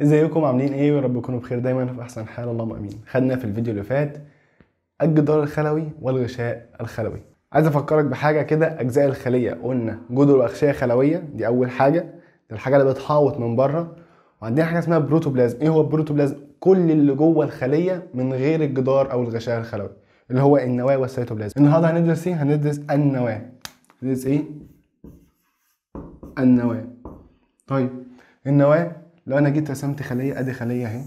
ازيكم عاملين ايه يا رب تكونوا بخير دايما في احسن حال اللهم امين خدنا في الفيديو اللي فات الجدار الخلوي والغشاء الخلوي عايز افكرك بحاجه كده اجزاء الخليه قلنا جدر واغشيه خلويه دي اول حاجه دي الحاجه اللي بتحاوط من بره وعندنا حاجه اسمها بروتوبلازم ايه هو البروتوبلازم كل اللي جوه الخليه من غير الجدار او الغشاء الخلوي اللي هو النواه والسيتوبلازم النهارده هندرس ايه هندرس النواه هندرس ايه النواه طيب النواه لو انا جيت رسمت خليه ادي خليه اهي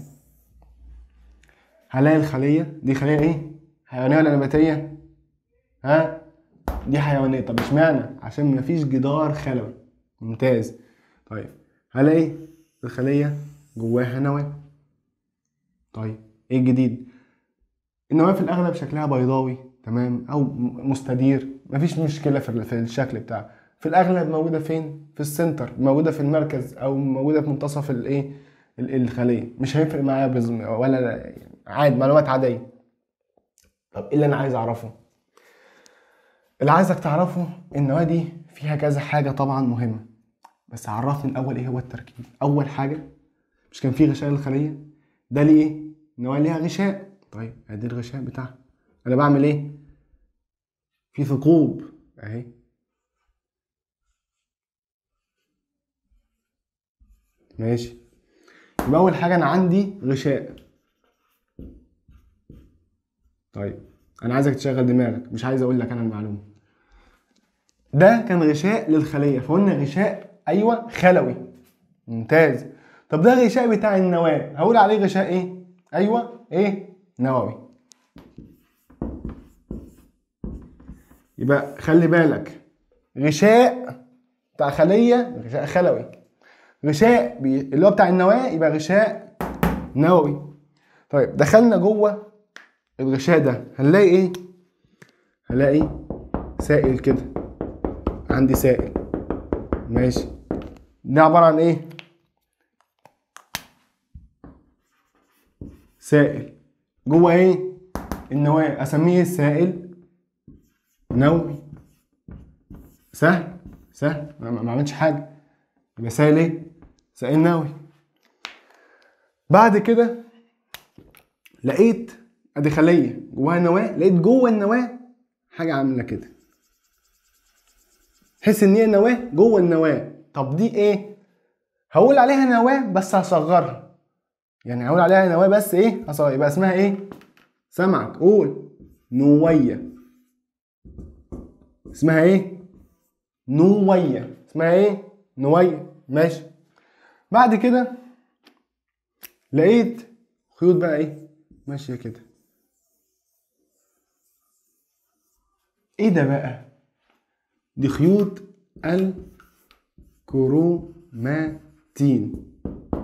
هلاقي الخليه دي خليه ايه حيوانيه ولا نباتيه ها دي حيوانيه طب اشمعنى عشان مفيش جدار خلوي ممتاز طيب هلاقي الخليه جواها نواه طيب ايه الجديد النواه في الاغلب شكلها بيضاوي تمام او مستدير مفيش مشكله في في الشكل بتاعها في الاغلب موجوده فين في السنتر موجوده في المركز او موجوده في منتصف الايه ال- الخليه مش هيفرق معايا بز... ولا عادي معلومات عاديه طب ايه اللي انا عايز اعرفه اللي عايزك تعرفه النواه دي فيها كذا حاجه طبعا مهمه بس عرفني الاول ايه هو التركيب اول حاجه مش كان في غشاء للخليه ده ليه ايه النواه ليها غشاء طيب ادي الغشاء بتاعها انا بعمل ايه في ثقوب اهي ماشي يبقى اول حاجه انا عندي غشاء طيب انا عايزك تشغل دماغك مش عايز اقول لك انا المعلومه ده كان غشاء للخليه فقلنا غشاء ايوه خلوي ممتاز طب ده غشاء بتاع النواه هقول عليه غشاء ايه ايوه ايه نووي يبقى خلي بالك غشاء بتاع خليه غشاء خلوي غشاء بي... اللي هو بتاع النواه يبقى غشاء نووي طيب دخلنا جوه الغشاء ده هنلاقي ايه هنلاقي سائل كده عندي سائل ماشي ده عبارة عن ايه سائل جوه ايه النواة اسميه سائل نووي سهل سهل ما ما عملتش حاجة يبقى سائل ايه سائل نووي بعد كده لقيت ادي خليه جواها نواه لقيت جوه النواه حاجه عامله كده تحس ان هي نواه جوه النواه طب دي ايه هقول عليها نواه بس هصغرها يعني هقول عليها نواه بس ايه هصغر يبقى اسمها ايه سمعك قول نويه اسمها ايه نويه اسمها ايه نويه ماشي بعد كده لقيت خيوط بقى ايه ماشيه كده ايه ده بقى دي خيوط الكروماتين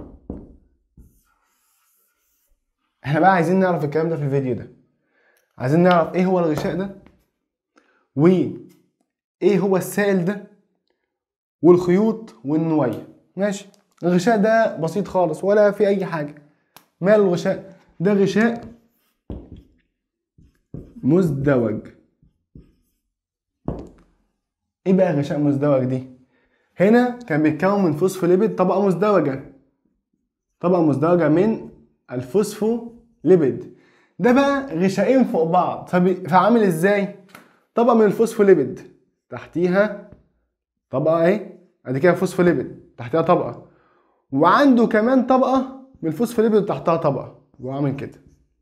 احنا بقى عايزين نعرف الكلام ده في الفيديو ده عايزين نعرف ايه هو الغشاء ده و ايه هو السائل ده والخيوط والنوية ماشي الغشاء ده بسيط خالص ولا في اي حاجة مال الغشاء ده غشاء مزدوج ايه بقى غشاء مزدوج دي هنا كان بيتكون من فوسفوليبيد طبقه مزدوجه طبقه مزدوجه من الفوسفوليبيد ده بقى غشائين فوق بعض فبي... فعامل ازاي طبقه من الفوسفوليبيد تحتيها طبقه اهي ادي كده فوسفوليبيد تحتها طبقه وعنده كمان طبقه من الفوسفوليبيد تحتها طبقه وعامل كده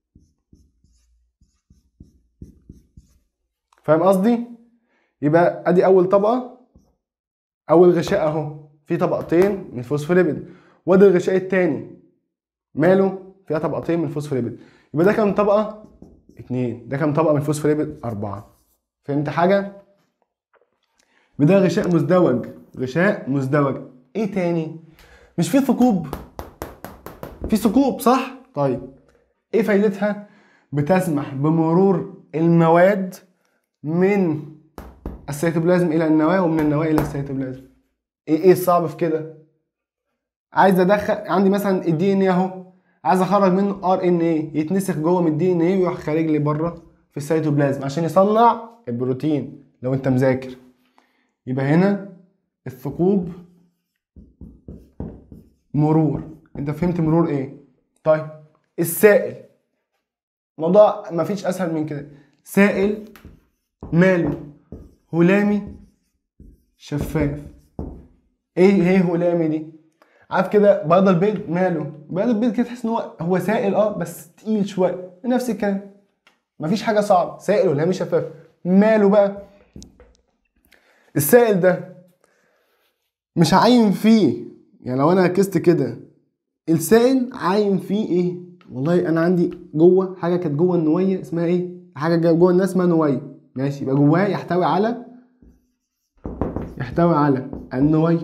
فاهم قصدي يبقى ادي اول طبقه اول غشاء اهو في طبقتين من الفوسفوليبيد وادي الغشاء التاني ماله فيها طبقتين من الفوسفوليبيد يبقى ده كام طبقه اتنين ده كام طبقه من الفوسفوليبيد اربعه فهمت حاجه يبقى ده غشاء مزدوج غشاء مزدوج ايه تاني مش في ثقوب في ثقوب صح طيب ايه فايدتها بتسمح بمرور المواد من السيتوبلازم الى النواه ومن النواه الى السيتوبلازم ايه ايه الصعب في كده عايز ادخل عندي مثلا الدي ان ايه اهو عايز اخرج منه ار ان ايه يتنسخ جوه من الدي ان ايه ويروح خارج لي بره في السيتوبلازم عشان يصنع البروتين لو انت مذاكر يبقى هنا الثقوب مرور انت فهمت مرور ايه طيب السائل موضوع مفيش اسهل من كده سائل ماله هلامي شفاف ايه ايه هلامي دي عارف كده بيض البيض ماله بيض البيض كده تحس ان هو هو سائل اه بس تقيل شويه نفس الكلام مفيش حاجه صعبه سائل هلامي شفاف ماله بقى السائل ده مش عايم فيه يعني لو انا ركزت كده السائل عايم فيه ايه والله انا عندي جوه حاجه كانت جوه النويه اسمها ايه حاجه جوه الناس اسمها نويه ماشي يبقى جواه يحتوي على يحتوي على النويه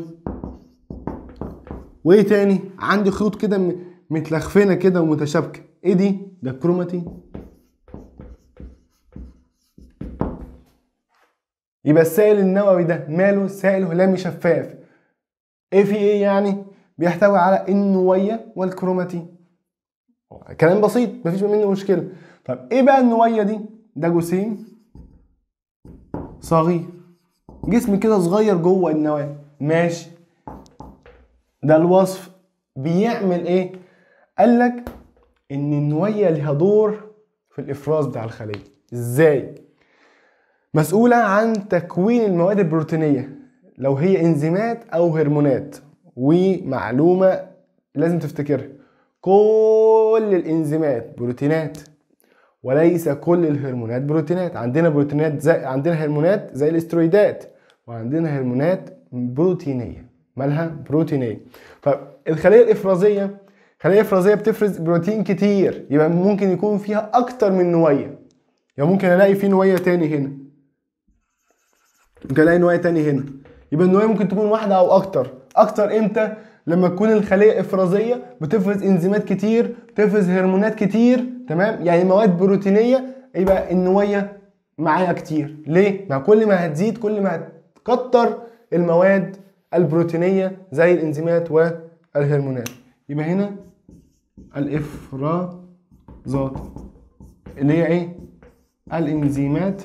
وايه تاني عندي خيوط كده م- متلخفنه كده ومتشابكه ايه دي ده الكروماتين يبقى السائل النووي ده ماله سائل هلامي شفاف ايه في ايه يعني بيحتوي على النويه والكروماتين كلام بسيط مفيش منه مشكله طب ايه بقى النويه دي ده جسيم صغير جسم كده صغير جوه النواه ماشي ده الوصف بيعمل ايه قال لك ان النويه ليها دور في الافراز بتاع الخليه ازاي مسؤوله عن تكوين المواد البروتينيه لو هي انزيمات او هرمونات ومعلومه لازم تفتكرها كل الانزيمات بروتينات وليس كل الهرمونات بروتينات عندنا بروتينات زي عندنا هرمونات زي الاسترويدات وعندنا هرمونات بروتينيه مالها بروتينيه طب الخليه الافرازيه الخليه الافرازيه بتفرز بروتين كتير يبقى ممكن يكون فيها اكتر من نويه يعني ممكن الاقي في نويه تاني هنا ممكن الاقي نويه تاني هنا يبقى النويه ممكن تكون واحده او اكتر اكتر امتى لما تكون الخليه افرازيه بتفرز انزيمات كتير بتفرز هرمونات كتير تمام يعني مواد بروتينيه يبقى النويه معايا كتير ليه ما كل ما هتزيد كل ما هتكتر المواد البروتينيه زي الانزيمات والهرمونات يبقى هنا الافرازات اللي هي ايه الانزيمات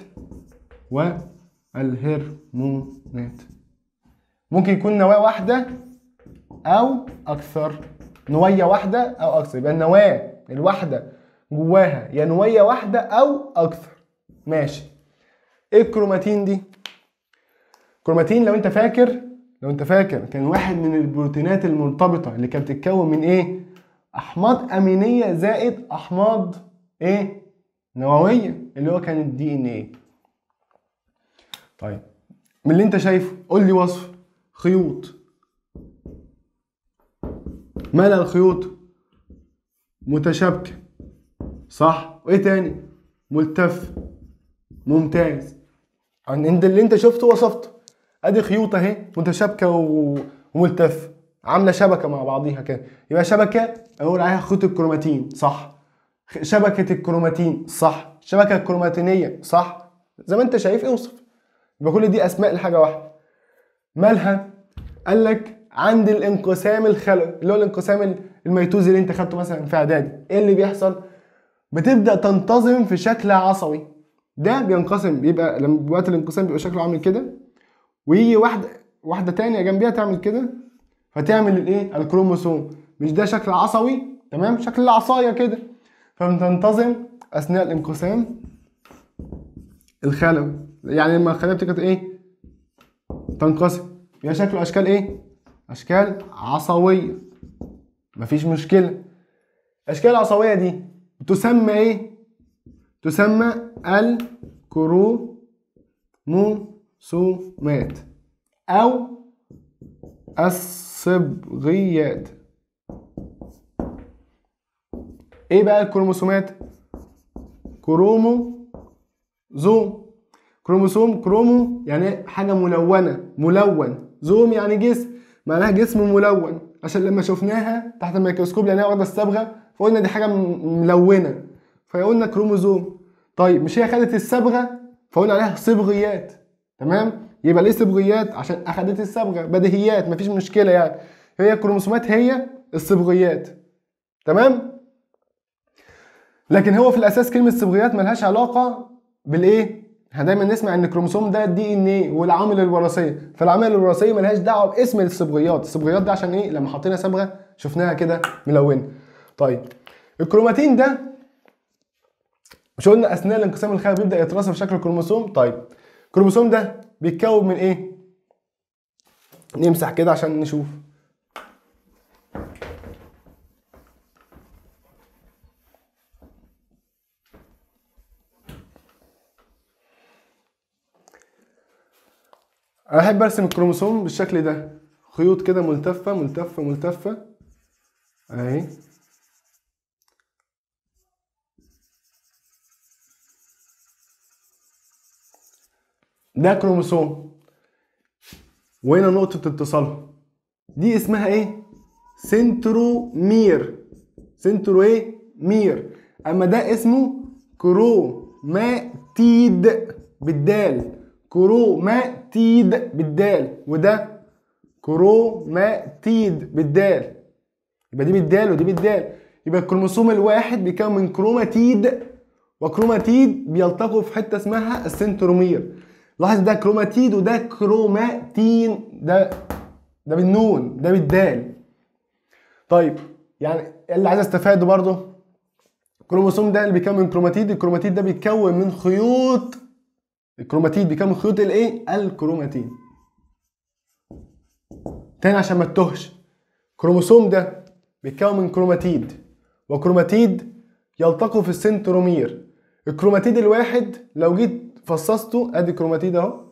والهرمونات ممكن يكون نواه واحده او اكثر نويه واحده او اكثر يبقى النواه الواحده جواها يا نويه واحده او اكثر ماشي ايه الكروماتين دي كروماتين لو انت فاكر لو انت فاكر كان واحد من البروتينات المرتبطه اللي كانت بتتكون من ايه احماض امينيه زائد احماض ايه نوويه اللي هو كان الدي ان ايه طيب من اللي انت شايفه قول لي وصف خيوط مالها الخيوط متشابكة صح وايه تاني ملتف ممتاز عن انت اللي انت شفته وصفته ادي خيوط اهي متشابكة و- وملتفة عاملة شبكة مع بعضيها كده يبقى شبكة اقول عليها خيوط الكروماتين صح خ- شبكة الكروماتين صح شبكة الكروماتينية صح زي ما انت شايف اوصف يبقى كل دي اسماء لحاجة واحدة مالها قال لك عند الانقسام الخلوي اللي هو الانقسام الميتوزي اللي انت خدته مثلا في اعدادي ايه اللي بيحصل بتبدا تنتظم في شكل عصبي ده بينقسم بيبقى لما وقت الانقسام بيبقى شكله عامل كده ويجي واحده واحده تانية جنبيها تعمل كده فتعمل الايه الكروموسوم مش ده شكل عصوي تمام شكل العصايه كده فبتنتظم اثناء الانقسام الخلوي يعني لما الخليه بتبقى ايه تنقسم يبقى شكله اشكال ايه اشكال عصويه مفيش مشكله الاشكال العصويه دي تسمى ايه تسمى الكروموسومات او الصبغيات ايه بقى الكروموسومات كرومو زوم كروموسوم كرومو يعني حاجه ملونه ملون زوم يعني جسم معناها جسم ملون عشان لما شفناها تحت الميكروسكوب لانها واخده الصبغه فقلنا دي حاجه م- ملونه فقلنا كروموزوم طيب مش هي خدت الصبغه فقلنا عليها صبغيات تمام يبقى ليه صبغيات عشان اخدت الصبغه بديهيات مفيش مشكله يعني هي الكروموسومات هي الصبغيات تمام لكن هو في الاساس كلمه صبغيات ملهاش علاقه بالايه احنا دايما نسمع ان الكروموسوم ده الدي ان ايه والعوامل الوراثيه فالعوامل الوراثيه ملهاش دعوه باسم الصبغيات الصبغيات ده عشان ايه لما حطينا صبغه شفناها كده ملونه طيب الكروماتين ده مش قلنا اثناء الانقسام الخلايا بيبدا يترسب في شكل الكروموسوم طيب الكروموسوم ده بيتكون من ايه نمسح كده عشان نشوف انا احب ارسم الكروموسوم بالشكل ده خيوط كده ملتفه ملتفه ملتفه اهي ده كروموسوم وهنا نقطة اتصالهم دي اسمها ايه؟ سنترومير سنترو ايه؟ مير اما ده اسمه كروماتيد بالدال كروماتيد بالدال وده كروماتيد بالدال يبقى دي بالدال ودي بالدال يبقى الكروموسوم الواحد بيكون من كروماتيد وكروماتيد بيلتقوا في حته اسمها السنترومير لاحظ ده كروماتيد وده كروماتين ده ده بالنون ده بالدال طيب يعني اللي عايز استفاده برضه الكروموسوم ده اللي بيكون من كروماتيد الكروماتيد ده بيتكون من خيوط الكروماتيد بيكون من خيوط الايه الكروماتين تاني عشان ما تتوهش الكروموسوم ده بيتكون من كروماتيد وكروماتيد يلتقوا في السنترومير الكروماتيد الواحد لو جيت فصصته ادي كروماتيد اهو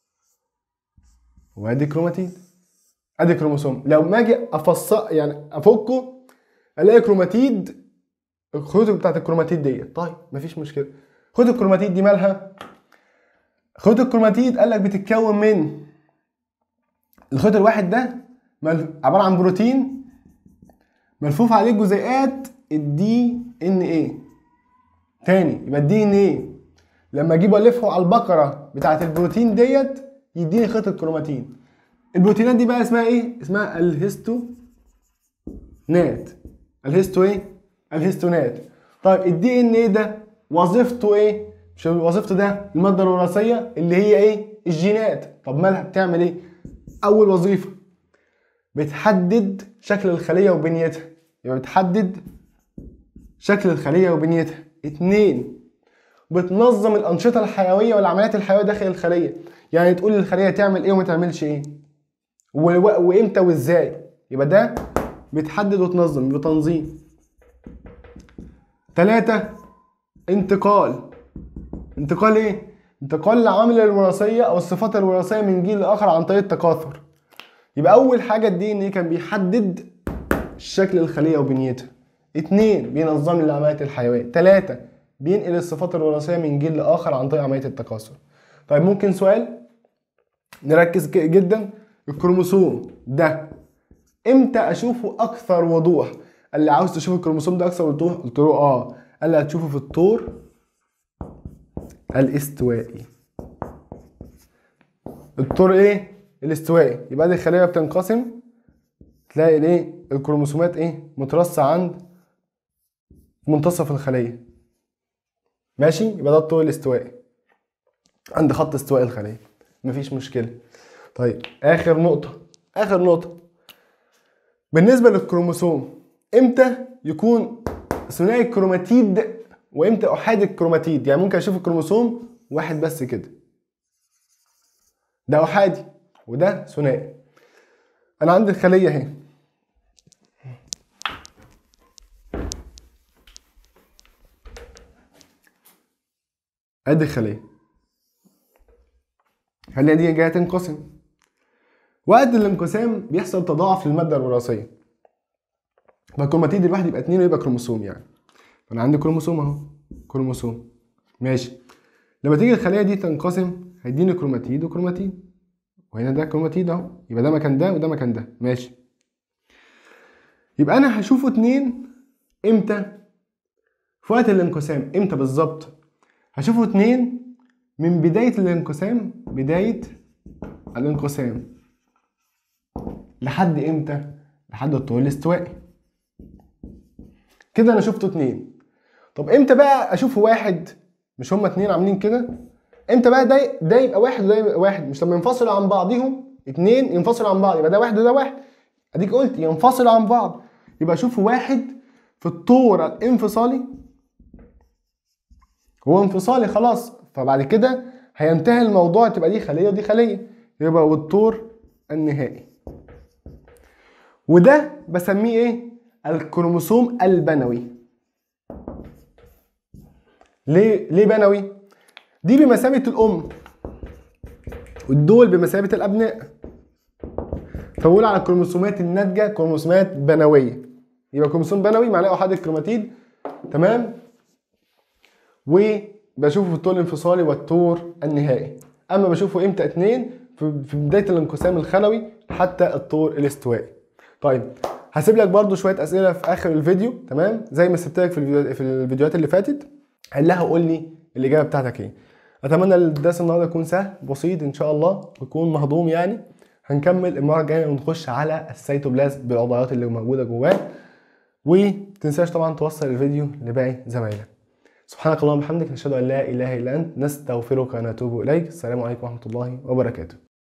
وادي كروماتيد ادي كروموسوم لو ما اجي افص يعني افكه الاقي كروماتيد الخيوط بتاعت الكروماتيد ديت طيب مفيش مشكله خيوط الكروماتيد دي مالها خيوط الكروماتيد قال لك بتتكون من الخيط الواحد ده مل- عباره عن بروتين ملفوف عليه جزيئات الدي ان ايه تاني يبقى الدي ان ايه لما اجيب الفه على البقره بتاعه البروتين ديت يديني خيط الكروماتين البروتينات دي بقى اسمها ايه اسمها الهيستو نات الهيستو ايه الهيستونات طيب الدي ان ايه ده وظيفته ايه مش وظيفته ده الماده الوراثيه اللي هي ايه الجينات طب مالها بتعمل ايه اول وظيفه بتحدد شكل الخليه وبنيتها يبقى بتحدد شكل الخليه وبنيتها اتنين بتنظم الانشطه الحيويه والعمليات الحيويه داخل الخليه يعني تقول للخليه تعمل ايه وما تعملش ايه و- و- وامتى وازاي يبقى ده بتحدد وتنظم يبقى تنظيم تلاتة انتقال انتقال ايه؟ انتقال العوامل الوراثية او الصفات الوراثية من جيل لاخر عن طريق التكاثر يبقى اول حاجة الدي ان ايه كان بيحدد شكل الخلية وبنيتها اتنين بينظم لي العمليات الحيوية تلاتة بينقل الصفات الوراثية من جيل لاخر عن طريق عملية التكاثر طيب ممكن سؤال نركز ك- جدا الكروموسوم ده امتى اشوفه اكثر وضوح قال لي عاوز تشوف الكروموسوم ده اكثر وضوح قلت له اه قال لي هتشوفه في الطور الاستوائي الطور ايه الاستوائي يبقى دي الخليه بتنقسم تلاقي الايه الكروموسومات ايه مترصه عند منتصف الخليه ماشي يبقى ده الطور الاستوائي عند خط استواء الخليه مفيش مشكله طيب اخر نقطه اخر نقطه بالنسبه للكروموسوم امتى يكون ثنائي الكروماتيد وامتى احادي الكروماتيد يعني ممكن اشوف الكروموسوم واحد بس كده ده احادي وده ثنائي انا عندي الخليه اهي ادي الخليه الخليه دي جايه تنقسم وقت الانقسام بيحصل تضاعف للماده الوراثيه فالكروماتيد الواحد يبقى اتنين ويبقى كروموسوم يعني فانا عندي كروموسوم اهو كروموسوم ماشي لما تيجي الخليه دي تنقسم هيديني كروماتيد وكروماتيد وهنا ده كروماتيد اهو يبقى ده مكان ده وده مكان ده ماشي يبقى انا هشوفه اتنين امتى في وقت الانقسام امتى بالظبط هشوفه اتنين من بداية الانقسام بداية الانقسام لحد امتى لحد الطول الاستوائي كده انا شفته اتنين طب امتى بقى اشوفه واحد مش هما اتنين عاملين كده امتى بقى ده ده يبقى واحد وده يبقى واحد مش لما ينفصلوا عن بعضهم اتنين ينفصلوا عن بعض يبقى ده واحد وده واحد اديك قلت ينفصلوا عن بعض يبقى شوف واحد في الطور الانفصالي هو انفصالي خلاص فبعد كده هينتهي الموضوع تبقى دي خليه ودي خليه يبقى والطور النهائي وده بسميه ايه الكروموسوم البنوي ليه ليه بنوي دي بمثابه الام والدول بمثابه الابناء فبقول على الكروموسومات الناتجه كروموسومات بنويه يبقى كروموسوم بنوي معناه احاد الكروماتيد تمام وبشوفه في الطور الانفصالي والطور النهائي اما بشوفه امتى اتنين في في بدايه الانقسام الخلوي حتى الطور الاستوائي طيب هسيب لك برضو شويه اسئله في اخر الفيديو تمام زي ما سبت لك في الفيديو في الفيديوهات اللي فاتت حلها وقول لي الاجابه بتاعتك ايه اتمنى الدرس النهارده يكون سهل بسيط ان شاء الله ويكون مهضوم يعني هنكمل المره الجايه ونخش على السيتوبلازم بالعضلات اللي موجوده جواه ومتنساش طبعا توصل الفيديو لباقي زمايلك سبحانك اللهم وبحمدك نشهد ان لا اله الا انت نستغفرك ونتوب اليك السلام عليكم ورحمه الله وبركاته